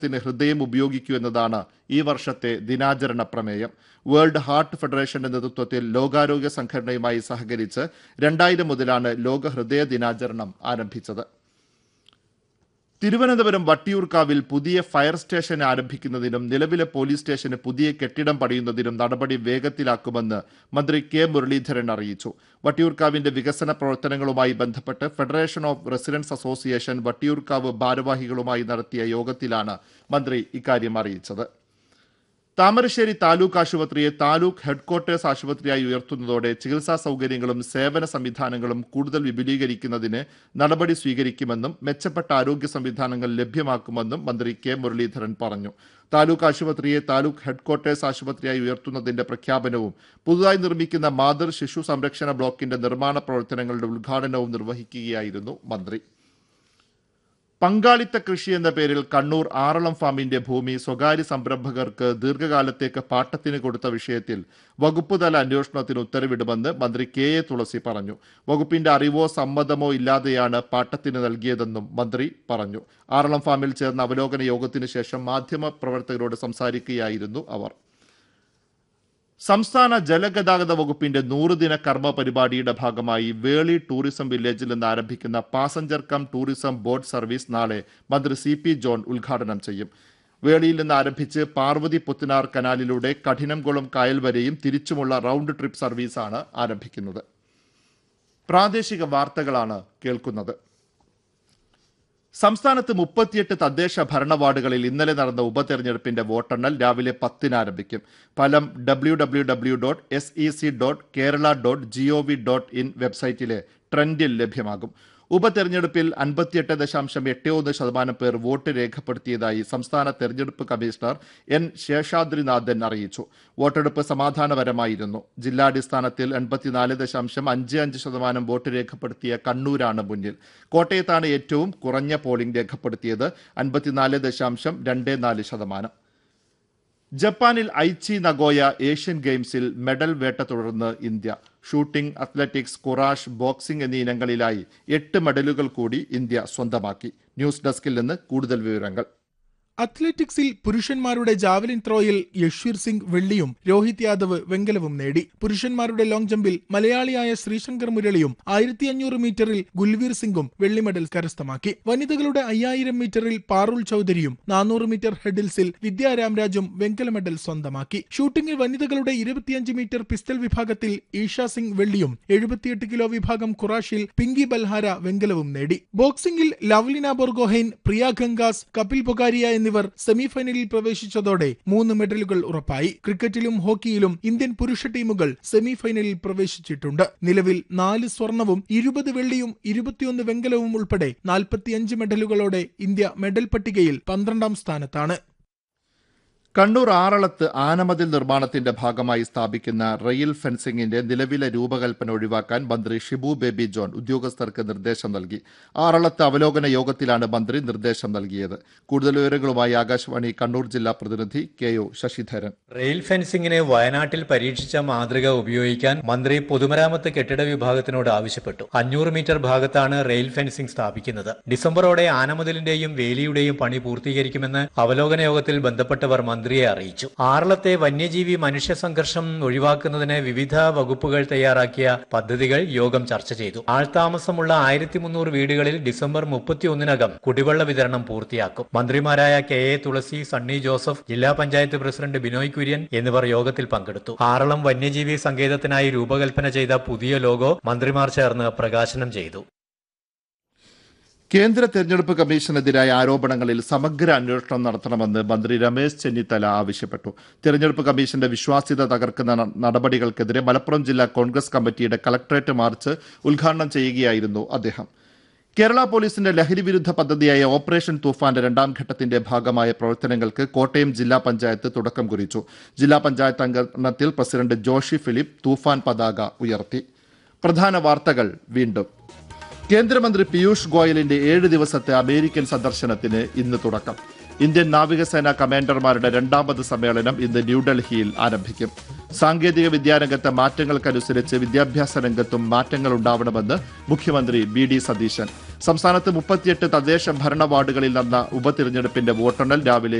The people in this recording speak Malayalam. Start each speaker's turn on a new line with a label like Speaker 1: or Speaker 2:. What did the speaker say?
Speaker 1: ത്തിന് ഹൃദയം ഉപയോഗിക്കൂ എന്നതാണ് ഈ വർഷത്തെ ദിനാചരണ പ്രമേയം വേൾഡ് ഹാർട്ട് ഫെഡറേഷന്റെ നേതൃത്വത്തിൽ ലോകാരോഗ്യ സംഘടനയുമായി സഹകരിച്ച് രണ്ടായിരം മുതലാണ് ലോക ഹൃദയ ദിനാചരണം ആരംഭിച്ചത് തിരുവനന്തപുരം വട്ടിയൂർക്കാവിൽ പുതിയ ഫയർ സ്റ്റേഷൻ ആരംഭിക്കുന്നതിനും നിലവിലെ പോലീസ് സ്റ്റേഷന് പുതിയ കെട്ടിടം പണിയുന്നതിനും നടപടി വേഗത്തിലാക്കുമെന്ന് മന്ത്രി കെ മുരളീധരൻ അറിയിച്ചു വട്ടിയൂർക്കാവിന്റെ വികസന പ്രവർത്തനങ്ങളുമായി ബന്ധപ്പെട്ട് federation of residents association Vattiyoorkavu ഭാരവാഹികളുമായി നടത്തിയ യോഗത്തിലാണ് മന്ത്രി ഇക്കാര്യം അറിയിച്ചത് താമരശ്ശേരി താലൂക്ക് ആശുപത്രിയെ താലൂക്ക് ഹെഡ്ക്വാർട്ടേഴ്സ് ആശുപത്രിയായി ഉയർത്തുന്നതോടെ ചികിത്സാ സൗകര്യങ്ങളും സേവന സംവിധാനങ്ങളും കൂടുതൽ വിപുലീകരിക്കുന്നതിന് നടപടി സ്വീകരിക്കുമെന്നും മെച്ചപ്പെട്ട ആരോഗ്യ സംവിധാനങ്ങൾ ലഭ്യമാക്കുമെന്നും മന്ത്രി കെ മുരളീധരൻ പറഞ്ഞു താലൂക്ക് ആശുപത്രിയെ താലൂക്ക് ഹെഡ്ക്വാർട്ടേഴ്സ് ആശുപത്രിയായി ഉയർത്തുന്നതിന്റെ പ്രഖ്യാപനവും പുതുതായി നിർമ്മിക്കുന്ന മാതൃ ശിശു സംരക്ഷണ ബ്ലോക്കിന്റെ നിർമ്മാണ പ്രവർത്തനങ്ങളുടെ ഉദ്ഘാടനവും നിർവഹിക്കുകയായിരുന്നു മന്ത്രി പങ്കാളിത്ത കൃഷി എന്ന പേരിൽ കണ്ണൂർ ആറളം ഫാമിന്റെ ഭൂമി സ്വകാര്യ സംരംഭകർക്ക് ദീർഘകാലത്തേക്ക് പാട്ടത്തിന് കൊടുത്ത വിഷയത്തിൽ വകുപ്പുതല അന്വേഷണത്തിന് ഉത്തരവിടുമെന്ന് മന്ത്രി കെ എ തുളസി പറഞ്ഞു വകുപ്പിന്റെ അറിവോ സമ്മതമോ ഇല്ലാതെയാണ് പാട്ടത്തിന് നൽകിയതെന്നും മന്ത്രി പറഞ്ഞു ആറളം ഫാമിൽ ചേർന്ന അവലോകന യോഗത്തിനു ശേഷം മാധ്യമ പ്രവർത്തകരോട് സംസാരിക്കുകയായിരുന്നു അവർ സംസ്ഥാന ജലഗതാഗത വകുപ്പിന്റെ നൂറുദിന കർമ്മ പരിപാടിയുടെ ഭാഗമായി വേളി ടൂറിസം വില്ലേജിൽ നിന്ന് ആരംഭിക്കുന്ന passenger cum tourism boat service നാളെ മന്ത്രി സി പി ജോൺ ഉദ്ഘാടനം ചെയ്യും വേളിയിൽ നിന്ന് ആരംഭിച്ച് പാർവതി പുത്തനാർ കനാലിലൂടെ കഠിനംകുളം കായൽ വരെയും തിരിച്ചുമുള്ള റൗണ്ട് ട്രിപ്പ് സർവീസാണ് ആരംഭിക്കുന്നത് പ്രാദേശിക വാർത്തകളാണ് കേൾക്കുന്നത് സംസ്ഥാനത്ത് മുപ്പത്തിയെട്ട് തദ്ദേശ ഭരണ വാർഡുകളിൽ ഇന്നലെ നടന്ന ഉപതെരഞ്ഞെടുപ്പിന്റെ വോട്ടെണ്ണൽ രാവിലെ പത്തിന് ആരംഭിക്കും ഫലം W W W dot S E C dot Kerala dot G O V dot in വെബ്സൈറ്റിലെ ട്രെൻഡിൽ ലഭ്യമാകും ഉപതെരഞ്ഞെടുപ്പിൽ അൻപത്തിയെട്ട് ദശാംശം എട്ട് ഒന്ന് ശതമാനം പേർ വോട്ട് രേഖപ്പെടുത്തിയതായി സംസ്ഥാന തെരഞ്ഞെടുപ്പ് കമ്മീഷണർ എൻ ശേഷാദ്രിനാഥൻ അറിയിച്ചു വോട്ടെടുപ്പ് സമാധാനപരമായിരുന്നു ജില്ലാടിസ്ഥാനത്തിൽ എൺപത്തിനാല് ദശാംശം അഞ്ച് അഞ്ച് ശതമാനം വോട്ട് രേഖപ്പെടുത്തിയ കണ്ണൂരാണ് മുന്നിൽ കോട്ടയത്താണ് ഏറ്റവും കുറഞ്ഞ പോളിംഗ് രേഖപ്പെടുത്തിയത് അൻപത്തിനാല് ദശാംശം രണ്ട് നാല് ശതമാനം ജപ്പാനിൽ ഐച്ചി നഗോയ ഏഷ്യൻ ഗെയിംസിൽ മെഡൽ വേട്ട തുടർന്ന് India shooting athletics kurash boxing എന്നീ ഇനങ്ങളിലായി എട്ട് മെഡലുകൾ കൂടി ഇന്ത്യ സ്വന്തമാക്കി ന്യൂസ് ഡെസ്കിൽ നിന്ന് കൂടുതൽ വിവരങ്ങൾ
Speaker 2: അത്ലറ്റിക്സിൽ പുരുഷന്മാരുടെ ജാവലിൻ ത്രോയിൽ യശ്വീർ സിംഗ് വെള്ളിയും രോഹിത് യാദവ് വെങ്കലവും നേടി പുരുഷന്മാരുടെ ലോങ് ജമ്പിൽ മലയാളിയായ ശ്രീശങ്കർ മുരളിയും ആയിരത്തി അഞ്ഞൂറ് മീറ്ററിൽ ഗുൽവീർ സിംഗും വെള്ളി മെഡൽ കരസ്ഥമാക്കി വനിതകളുടെ അയ്യായിരം മീറ്ററിൽ പാറുൾ ചൌധരിയും നാനൂറ് മീറ്റർ ഹെഡിൽസിൽ വിദ്യാ രാംരാജും വെങ്കല മെഡൽ സ്വന്തമാക്കി ഷൂട്ടിംഗിൽ വനിതകളുടെ ഇരുപത്തിയഞ്ച് മീറ്റർ പിസ്റ്റൽ വിഭാഗത്തിൽ ഈഷ സിംഗ് വെള്ളിയും എഴുപത്തിയെട്ട് കിലോ വിഭാഗം ഖുറാഷിൽ പിങ്കി ബൽഹാര വെങ്കലവും നേടി ബോക്സിംഗിൽ ലവ്ലിന ബോർഗോഹൈൻ പ്രിയ ഗംഗാസ് കപിൽ ബൊഗാരിയ എന്നിവർ സെമിഫൈനലിൽ പ്രവേശിച്ചതോടെ മൂന്ന് മെഡലുകൾ ഉറപ്പായി ക്രിക്കറ്റിലും ഹോക്കിയിലും ഇന്ത്യൻ പുരുഷ ടീമുകൾ സെമിഫൈനലിൽ പ്രവേശിച്ചിട്ടുണ്ട് നിലവിൽ നാല് സ്വർണവും ഇരുപത് വെള്ളിയും ഇരുപത്തിയൊന്ന് വെങ്കലവും ഉൾപ്പെടെ നാൽപ്പത്തിയഞ്ച് മെഡലുകളോടെ ഇന്ത്യ മെഡൽ പട്ടികയിൽ പന്ത്രണ്ടാം സ്ഥാനത്താണ്
Speaker 1: കണ്ണൂർ ആറളത്ത് ആനമതിൽ നിർമ്മാണത്തിന്റെ ഭാഗമായി സ്ഥാപിക്കുന്ന റെയിൽ ഫെൻസിംഗിന്റെ നിലവിലെ രൂപകൽപ്പന ഒഴിവാക്കാൻ മന്ത്രി ഷിബു ബേബി ജോൺ ഉദ്യോഗസ്ഥർക്ക് നിർദ്ദേശം നൽകി ആറളത്ത് അവലോകന യോഗത്തിലാണ് മന്ത്രി നിർദ്ദേശം നൽകിയത് കൂടുതൽ വിവരങ്ങളുമായി ആകാശവാണി കണ്ണൂർ ജില്ലാ പ്രതിനിധി കെ ഒ ശശിധരൻ
Speaker 3: റെയിൽ ഫെൻസിംഗിന് വയനാട്ടിൽ പരീക്ഷിച്ച മാതൃക ഉപയോഗിക്കാൻ മന്ത്രി പൊതുമരാമത്ത് കെട്ടിട വിഭാഗത്തിനോട് ആവശ്യപ്പെട്ടു അഞ്ഞൂറ് മീറ്റർ ഭാഗത്താണ് റെയിൽ ഫെൻസിംഗ് സ്ഥാപിക്കുന്നത് ഡിസംബറോടെ ആനമതിലിന്റെയും വേലിയുടെയും പണി പൂർത്തീകരിക്കുമെന്ന് അവലോകന യോഗത്തിൽ ബന്ധപ്പെട്ടവർ മന്ത്രിയെ അറിയിച്ചു ആറളത്തെ വന്യജീവി മനുഷ്യ സംഘർഷം ഒഴിവാക്കുന്നതിന് വിവിധ വകുപ്പുകൾ തയ്യാറാക്കിയ പദ്ധതികൾ യോഗം ചർച്ച ചെയ്തു ആൾതാമസമുള്ള ആയിരത്തി മുന്നൂറ് വീടുകളിൽ ഡിസംബർ മുപ്പത്തിയൊന്നിനകം കുടിവെള്ള വിതരണം പൂർത്തിയാക്കും മന്ത്രിമാരായ കെ എ തുളസി സണ്ണി ജോസഫ് ജില്ലാ പഞ്ചായത്ത് പ്രസിഡന്റ് ബിനോയ് കുര്യൻ എന്നിവർ യോഗത്തിൽ പങ്കെടുത്തു ആറളം വന്യജീവി സങ്കേതത്തിനായി രൂപകൽപ്പന ചെയ്ത പുതിയ ലോഗോ മന്ത്രിമാർ ചേർന്ന് പ്രകാശനം ചെയ്തു
Speaker 1: കേന്ദ്ര തെരഞ്ഞെടുപ്പ് കമ്മീഷനെതിരായ ആരോപണങ്ങളിൽ സമഗ്ര അന്വേഷണം നടത്തണമെന്ന് മന്ത്രി രമേശ് ചെന്നിത്തല ആവശ്യപ്പെട്ടു തെരഞ്ഞെടുപ്പ് കമ്മീഷന്റെ വിശ്വാസ്യത തകർക്കുന്ന ന- നടപടികൾക്കെതിരെ മലപ്പുറം ജില്ലാ കോൺഗ്രസ് കമ്മിറ്റിയുടെ കളക്ടറേറ്റ് മാർച്ച് ഉദ്ഘാടനം ചെയ്യുകയായിരുന്നു അദ്ദേഹം കേരള പോലീസിന്റെ ലഹരി വിരുദ്ധ പദ്ധതിയായ ഓപ്പറേഷൻ തൂഫാന്റെ രണ്ടാം ഘട്ടത്തിന്റെ ഭാഗമായ പ്രവർത്തനങ്ങൾക്ക് കോട്ടയം ജില്ലാ പഞ്ചായത്ത് തുടക്കം കുറിച്ചു ജില്ലാ പഞ്ചായത്ത് അംഗത്തിൽ പ്രസിഡന്റ് ജോഷി ഫിലിപ്പ് തൂഫാൻ പതാക ഉയർത്തി പ്രധാന വാർത്തകൾ വീണ്ടും കേന്ദ്രമന്ത്രി പീയൂഷ് ഗോയലിന്റെ ഏഴ് ദിവസത്തെ അമേരിക്കൻ സന്ദർശനത്തിന് ഇന്ന് തുടക്കം ഇന്ത്യൻ നാവികസേന കമാൻഡർമാരുടെ രണ്ടാമത് സമ്മേളനം ഇന്ന് ന്യൂഡൽഹിയിൽ ആരംഭിക്കും സാങ്കേതിക വിദ്യാരംഗത്തെ മാറ്റങ്ങൾക്കനുസരിച്ച് വിദ്യാഭ്യാസ രംഗത്തും മാറ്റങ്ങൾ ഉണ്ടാവണമെന്ന് മുഖ്യമന്ത്രി വി ഡി സതീശൻ സംസ്ഥാനത്ത് മുപ്പത്തിയെട്ട് തദ്ദേശ ഭരണ വാർഡുകളിൽ നടന്ന ഉപതിരഞ്ഞെടുപ്പിന്റെ വോട്ടെണ്ണൽ രാവിലെ